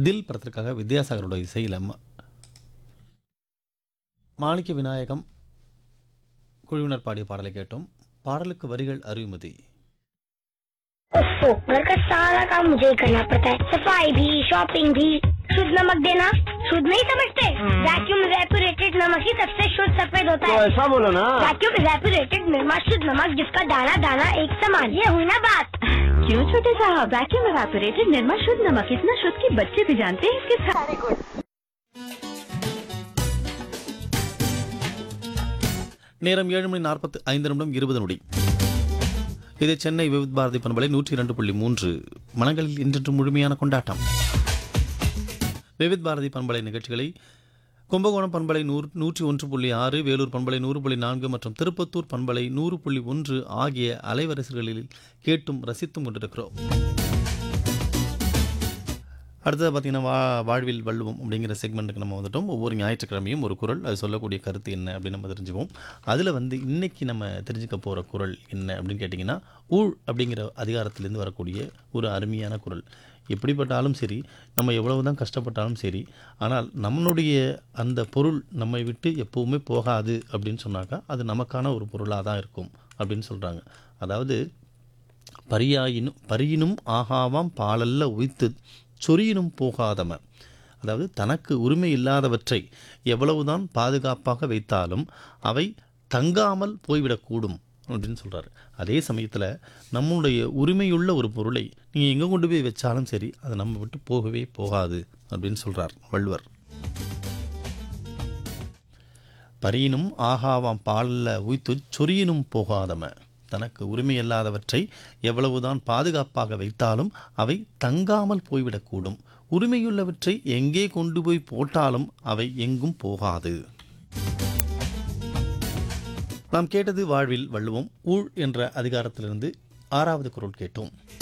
தில் படத்திற்காக வித்யாசாகரோட இசையில் ம- மாணிக்க விநாயகம் குழுவினர் பாடிய பாடலை கேட்டோம் பாடலுக்கு வரிகள் அறிவுமதி ओफो घर का सारा काम मुझे ही करना पड़ता है सफाई भी शॉपिंग भी शुद्ध नमक देना शुद्ध नहीं समझते वैक्यूम रेपुरेटेड नमक ही सबसे शुद्ध सफेद होता तो है ऐसा बोलो ना वैक्यूम रेपुरेटेड निर्मा शुद्ध नमक जिसका दाना दाना एक समान ये हुई ना बात क्यों छोटे साहब वैक्यूम एवापोरेटेड निर्मा शुद्ध नमक इतना शुद्ध कि बच्चे भी जानते हैं इसके सारे गुण நேரம் ஏழு மணி நாற்பத்து ஐந்து நிமிடம் இருபது நொடி இது சென்னை விவித் பாரதி பண்பலை நூற்றி இரண்டு புள்ளி மூன்று மனங்களில் இன்றென்று முழுமையான கொண்டாட்டம் விவித் பாரதி பண்பலை நிகழ்ச்சிகளை கும்பகோணம் பண்பலை நூறு நூற்றி ஒன்று புள்ளி ஆறு வேலூர் பண்பலை நூறு புள்ளி நான்கு மற்றும் திருப்பத்தூர் பண்பலை நூறு புள்ளி ஒன்று ஆகிய அலைவரிசைகளில் கேட்டும் ரசித்தும் கொண்டிருக்கிறோம் அடுத்தது பார்த்தீங்கன்னா வா வாழ்வில் வள்ளுவம் அப்படிங்கிற செக்மெண்ட்டுக்கு நம்ம வந்துட்டோம் ஒவ்வொரு ஞாயிற்றுக்கிழமையும் ஒரு குரல் அது சொல்லக்கூடிய கருத்து என்ன அப்படின்னு நம்ம தெரிஞ்சுப்போம் அதில் வந்து இன்னைக்கு நம்ம தெரிஞ்சுக்க போகிற குரல் என்ன அப்படின்னு கேட்டிங்கன்னா ஊழ் அப்படிங்கிற அதிகாரத்திலேருந்து வரக்கூடிய ஒரு அருமையான குரல் எப்படிப்பட்டாலும் சரி நம்ம எவ்வளவு தான் கஷ்டப்பட்டாலும் சரி ஆனால் நம்மளுடைய அந்த பொருள் நம்மை விட்டு எப்போவுமே போகாது அப்படின்னு சொன்னாக்கா அது நமக்கான ஒரு பொருளாக தான் இருக்கும் அப்படின்னு சொல்கிறாங்க அதாவது பரியாயினும் பரியினும் ஆகாவாம் பாலல்ல உய்த்து சொரியினும் போகாதம அதாவது தனக்கு உரிமை இல்லாதவற்றை எவ்வளவுதான் பாதுகாப்பாக வைத்தாலும் அவை தங்காமல் போய்விடக்கூடும் அப்படின்னு சொல்கிறாரு அதே சமயத்தில் நம்முடைய உரிமையுள்ள ஒரு பொருளை நீங்கள் எங்கே கொண்டு போய் வச்சாலும் சரி அது நம்ம விட்டு போகவே போகாது அப்படின்னு சொல்கிறார் வள்ளுவர் பரியினும் ஆகாவாம் பாலில் உய்த்து சொரியினும் போகாதம தனக்கு உரிமையில்லாதவற்றை எவ்வளவுதான் பாதுகாப்பாக வைத்தாலும் அவை தங்காமல் போய்விடக்கூடும் உரிமையுள்ளவற்றை எங்கே கொண்டு போய் போட்டாலும் அவை எங்கும் போகாது நாம் கேட்டது வாழ்வில் வள்ளுவோம் ஊழ் என்ற அதிகாரத்திலிருந்து ஆறாவது குரல் கேட்டோம்